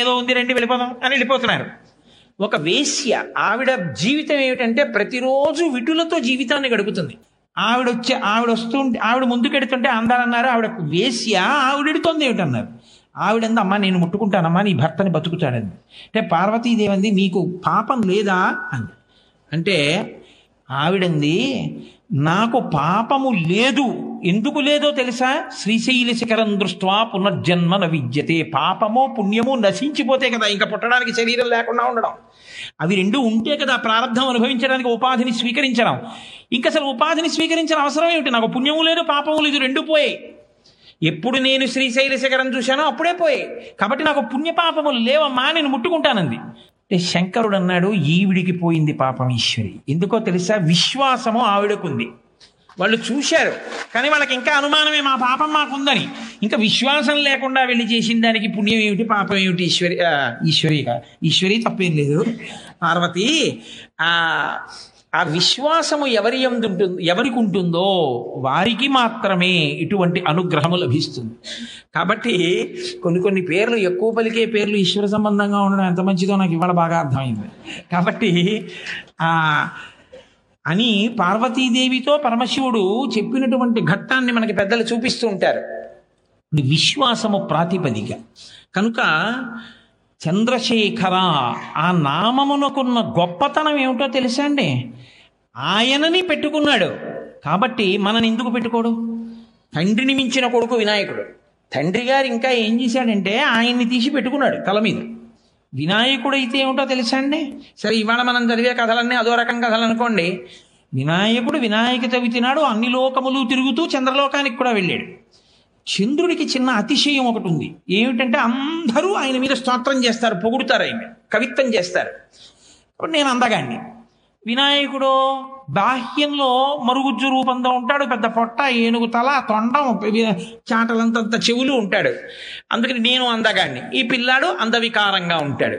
ఏదో ఉంది రండి వెళ్ళిపోదాం అని వెళ్ళిపోతున్నారు ఒక వేశ్య ఆవిడ జీవితం ఏమిటంటే ప్రతిరోజు విటులతో జీవితాన్ని గడుపుతుంది ఆవిడ వచ్చే ఆవిడ వస్తుంటే ఆవిడ ముందుకెడుతుంటే అందాలన్నారు ఆవిడ వేశ్య ఆవిడెడుతోంది ఏమిటన్నారు ఆవిడంది అమ్మా నేను ముట్టుకుంటానమ్మా నీ భర్తని బతుకుతాడంది అంటే పార్వతీదేవి అంది మీకు పాపం లేదా అంది అంటే ఆవిడంది నాకు పాపము లేదు ఎందుకు లేదో తెలుసా శ్రీశైల శిఖరం దృష్ట్వా పునర్జన్మ న విద్యతే పాపము పుణ్యము నశించిపోతే కదా ఇంకా పుట్టడానికి శరీరం లేకుండా ఉండడం అవి రెండు ఉంటే కదా ప్రారంధం అనుభవించడానికి ఉపాధిని స్వీకరించడం ఇంకా అసలు ఉపాధిని స్వీకరించిన అవసరం ఏమిటి నాకు పుణ్యము లేదు పాపము లేదు రెండు పోయాయి ఎప్పుడు నేను శ్రీశైల శిఖరం చూశానో అప్పుడే పోయాయి కాబట్టి నాకు పుణ్యపాపములు లేవమ్మా నేను ముట్టుకుంటానంది అంటే శంకరుడు అన్నాడు ఈవిడికి పోయింది పాపం ఈశ్వరి ఎందుకో తెలుసా విశ్వాసము ఆవిడకుంది వాళ్ళు చూశారు కానీ వాళ్ళకి ఇంకా అనుమానమే మా పాపం మాకుందని ఇంకా విశ్వాసం లేకుండా వెళ్ళి చేసిన దానికి పుణ్యం ఏమిటి పాపం ఏమిటి ఈశ్వరి ఆ, ఈశ్వరి కా- ఈశ్వరి తప్పేం లేదు పార్వతి ఆ ఆ విశ్వాసము ఎవరి యందు ఉంటుంది ఎవరికి ఉంటుందో వారికి మాత్రమే ఇటువంటి అనుగ్రహము లభిస్తుంది కాబట్టి కొన్ని కొన్ని పేర్లు ఎక్కువ పలికే పేర్లు ఈశ్వర సంబంధంగా ఉండడం ఎంత మంచిదో నాకు ఇవాళ బాగా అర్థమైంది కాబట్టి ఆ అని పార్వతీదేవితో పరమశివుడు చెప్పినటువంటి ఘట్టాన్ని మనకి పెద్దలు చూపిస్తూ ఉంటారు ఇది విశ్వాసము ప్రాతిపదిక కనుక చంద్రశేఖర ఆ నామమునకున్న గొప్పతనం ఏమిటో తెలుసా అండి ఆయనని పెట్టుకున్నాడు కాబట్టి మనని ఎందుకు పెట్టుకోడు తండ్రిని మించిన కొడుకు వినాయకుడు తండ్రి గారు ఇంకా ఏం చేశాడంటే ఆయన్ని తీసి పెట్టుకున్నాడు తల మీద వినాయకుడు అయితే ఏమిటో తెలుసా అండి సరే ఇవాళ మనం చదివే కథలన్నీ అదో రకం కథలు అనుకోండి వినాయకుడు వినాయక చవితి నాడు అన్ని లోకములు తిరుగుతూ చంద్రలోకానికి కూడా వెళ్ళాడు చంద్రుడికి చిన్న అతిశయం ఒకటి ఉంది ఏమిటంటే అందరూ ఆయన మీద స్తోత్రం చేస్తారు పొగుడుతారు ఆయన కవిత్వం చేస్తారు ఇప్పుడు నేను అందగాన్ని వినాయకుడు బాహ్యంలో మరుగుజ్జు రూపంతో ఉంటాడు పెద్ద పొట్ట ఏనుగు తల తొండం చాటలంతంత చెవులు ఉంటాడు అందుకని నేను అందగాన్ని ఈ పిల్లాడు అందవికారంగా ఉంటాడు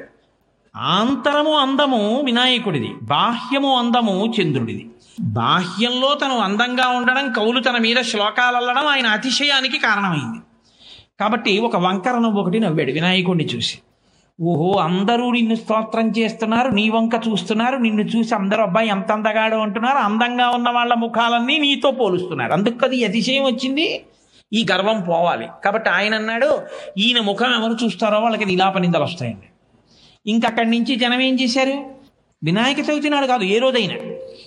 ఆంతరము అందము వినాయకుడిది బాహ్యము అందము చంద్రుడిది బాహ్యంలో తను అందంగా ఉండడం కవులు తన మీద శ్లోకాలు అల్లడం ఆయన అతిశయానికి కారణమైంది కాబట్టి ఒక వంకర నవ్వు ఒకటి నవ్వాడు వినాయకుడిని చూసి ఓహో అందరూ నిన్ను స్తోత్రం చేస్తున్నారు నీ వంక చూస్తున్నారు నిన్ను చూసి అందరూ అబ్బాయి ఎంత అందగాడు అంటున్నారు అందంగా ఉన్న వాళ్ళ ముఖాలన్నీ నీతో పోలుస్తున్నారు అందుకు కదా ఈ అతిశయం వచ్చింది ఈ గర్వం పోవాలి కాబట్టి ఆయన అన్నాడు ఈయన ముఖం ఎవరు చూస్తారో వాళ్ళకి నిలాపనిందలు వస్తాయండి ఇంకా అక్కడి నుంచి జనం ఏం చేశారు వినాయక చవితి నాడు కాదు ఏ రోజైనా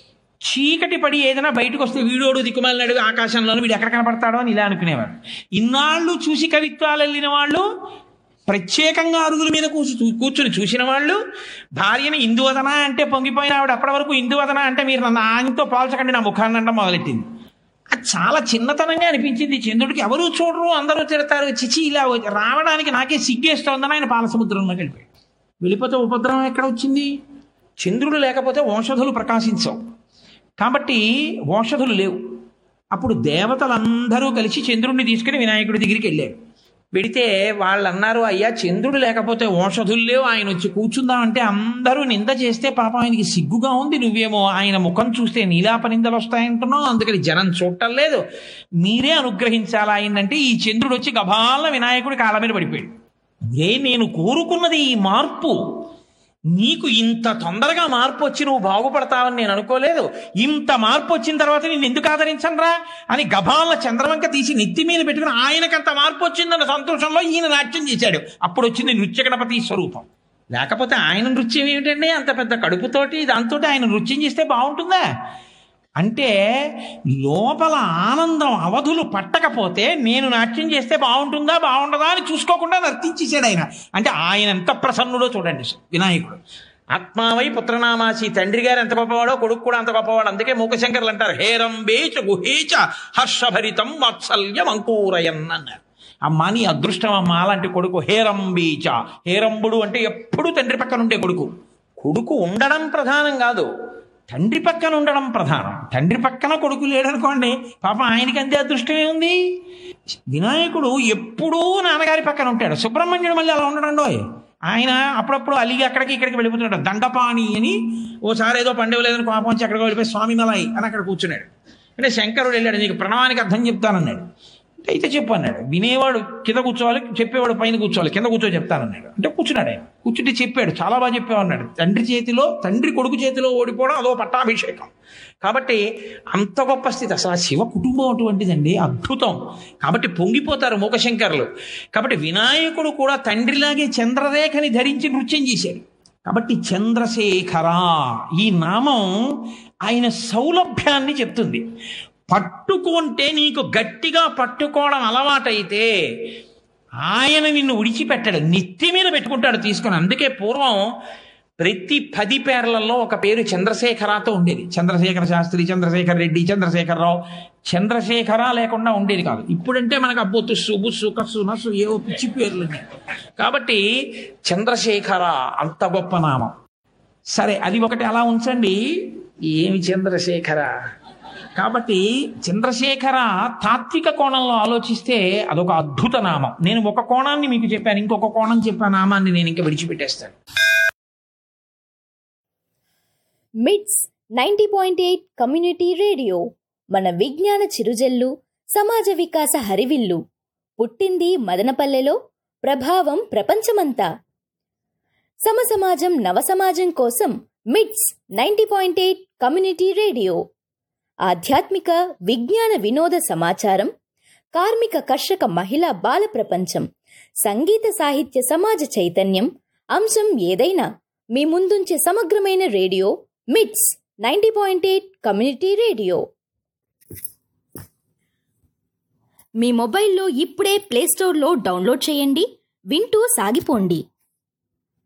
చీకటి పడి ఏదైనా బయటకు వస్తే వీడోడు దిక్కుమాలినాడు ఆకాశంలోనూ వీడు ఎక్కడ కనపడతాడో అని ఇలా అనుకునేవారు ఇన్నాళ్ళు చూసి కవిత్వాలు వెళ్ళిన వాళ్ళు ప్రత్యేకంగా అరుగుల మీద కూర్చు కూర్చుని చూసిన వాళ్ళు భార్యని ఇందువదన అంటే పొంగిపోయిన ఆవిడ అప్పటి వరకు ఇందువదన అంటే మీరు నన్ను ఆయనతో పోల్చకండి నా ముఖాన్ని అంట మొదలెట్టింది అది చాలా చిన్నతనంగా అనిపించింది చంద్రుడికి ఎవరు చూడరు అందరూ తిడతారు చిచి ఇలా వచ్చి- రావడానికి నాకే సిగ్గేస్తోందని ఆయన పాలసముద్రంలోకి వెళ్ళిపోయాడు వెళ్ళిపోతే ఉపద్రవం ఎక్కడ వచ్చింది చంద్రుడు లేకపోతే ఔషధులు ప్రకాశించవు కాబట్టి ఔషధులు లేవు అప్పుడు దేవతలందరూ కలిసి చంద్రుడిని తీసుకుని వినాయకుడి దగ్గరికి వెళ్ళారు వెడితే వాళ్ళు అన్నారు అయ్యా చంద్రుడు లేకపోతే ఔషధులు లేవు ఆయన వచ్చి కూర్చుందామంటే అందరూ నింద చేస్తే పాపం ఆయనకి సిగ్గుగా ఉంది నువ్వేమో ఆయన ముఖం చూస్తే నీలాప నిందలు వస్తాయంటున్నావు అందుకని జనం చూడటం లేదు మీరే అనుగ్రహించాలా ఆయనంటే ఈ చంద్రుడు వచ్చి గభాల వినాయకుడి కాళ్ళ మీద పడిపోయాడు ఏ నేను కోరుకున్నది ఈ మార్పు నీకు ఇంత తొందరగా మార్పు వచ్చి నువ్వు బాగుపడతావని నేను అనుకోలేదు ఇంత మార్పు వచ్చిన తర్వాత నేను ఎందుకు ఆదరించనరా అని గభాల చంద్రవంక తీసి నెత్తి మీద పెట్టుకుని ఆయనకంత మార్పు వచ్చిందన్న సంతోషంలో ఈయన నాట్యం చేశాడు అప్పుడు వచ్చింది నృత్య గణపతి స్వరూపం లేకపోతే ఆయన నృత్యం ఏమిటండి అంత పెద్ద కడుపుతోటి దాంతో ఆయన నృత్యం చేస్తే బాగుంటుందా అంటే లోపల ఆనందం అవధులు పట్టకపోతే నేను నాట్యం చేస్తే బాగుంటుందా బాగుండదా అని చూసుకోకుండా నర్తించేసాడు ఆయన అంటే ఆయన ఎంత ప్రసన్నుడో చూడండి వినాయకుడు ఆత్మావై పుత్రనామాసి తండ్రి గారు ఎంత గొప్పవాడో కొడుకు కూడా అంత గొప్పవాడు అందుకే మూకశంకర్లు అంటారు హేరంబేచ గుహేచ హర్షభరితం వాత్సల్యం అంకూరయన్ అన్నారు అమ్మా నీ అదృష్టం అమ్మా అలాంటి కొడుకు హేరంబీచ హేరంబుడు అంటే ఎప్పుడు తండ్రి పక్కన ఉండే కొడుకు కొడుకు ఉండడం ప్రధానం కాదు తండ్రి పక్కన ఉండడం ప్రధానం తండ్రి పక్కన కొడుకు లేడనుకోండి పాపం ఆయనకి అంతే అదృష్టమే ఉంది వినాయకుడు ఎప్పుడూ నాన్నగారి పక్కన ఉంటాడు సుబ్రహ్మణ్యుడు మళ్ళీ అలా ఉండడండోయ్ ఆయన అప్పుడప్పుడు అలిగి అక్కడికి ఇక్కడికి వెళ్ళిపోతున్నాడు దండపాణి అని ఓసారి ఏదో పండుగ లేదని కోపం వచ్చి అక్కడికి వెళ్ళిపోయి స్వామి మలాయి అని అక్కడ కూర్చున్నాడు అంటే శంకరుడు వెళ్ళాడు నీకు ప్రణవానికి అర్థం చెప్తానన్నాడు అయితే చెప్పు అన్నాడు వినేవాడు కింద కూర్చోవాలి చెప్పేవాడు పైన కూర్చోవాలి కింద కూర్చో చెప్తానన్నాడు అంటే కూర్చున్నాడు ఆయన కూర్చుంటే చెప్పాడు చాలా బాగా చెప్పావు అన్నాడు తండ్రి చేతిలో తండ్రి కొడుకు చేతిలో ఓడిపోవడం అదో పట్టాభిషేకం కాబట్టి అంత గొప్ప స్థితి అసలు ఆ శివ కుటుంబం అటువంటిదండి అద్భుతం కాబట్టి పొంగిపోతారు మూకశంకర్లు కాబట్టి వినాయకుడు కూడా తండ్రిలాగే చంద్రరేఖని ధరించి నృత్యం చేశాడు కాబట్టి చంద్రశేఖర ఈ నామం ఆయన సౌలభ్యాన్ని చెప్తుంది పట్టుకుంటే నీకు గట్టిగా పట్టుకోవడం అలవాటైతే ఆయన నిన్ను విడిచిపెట్టాడు నెత్తి మీద పెట్టుకుంటాడు తీసుకొని అందుకే పూర్వం ప్రతి పది పేర్లలో ఒక పేరు చంద్రశేఖరతో ఉండేది చంద్రశేఖర శాస్త్రి చంద్రశేఖర్ రెడ్డి చంద్రశేఖరరావు చంద్రశేఖర లేకుండా ఉండేది కాదు ఇప్పుడంటే మనకు అబ్బో తుస్సు బుస్సు కస్సు నస్సు ఏవో పిచ్చి పేర్లు ఉన్నాయి. కాబట్టి చంద్రశేఖర అంత గొప్ప నామం సరే అది ఒకటి అలా ఉంచండి ఏమి చంద్రశేఖర కాబట్టి చంద్రశేఖర తాత్విక కోణంలో ఆలోచిస్తే అదొక అద్భుత నామం నేను ఒక కోణాన్ని మీకు చెప్పాను ఇంకొక కోణం చెప్పాను నామాన్ని నేను ఇంకా విడిచిపెట్టేస్తాను MITS ninety point eight community radio మన విజ్ఞాన చిరుజల్లు సమాజ వికాస హరివిల్లు పుట్టింది మదనపల్లెలో ప్రభావం ప్రపంచమంతా సమసమాజం నవసమాజం కోసం MITS ninety point eight community radio ఆధ్యాత్మిక విజ్ఞాన వినోద సమాచారం కార్మిక కర్షక మహిళా బాల ప్రపంచం సంగీత సాహిత్య సమాజ చైతన్యం అంశం ఏదైనా మీ ముందుంచే సమగ్రమైన radio MITS ninety point eight community radio మీ మొబైల్లో ఇప్పుడే ప్లేస్టోర్లో డౌన్లోడ్ చేయండి వింటూ సాగిపోండి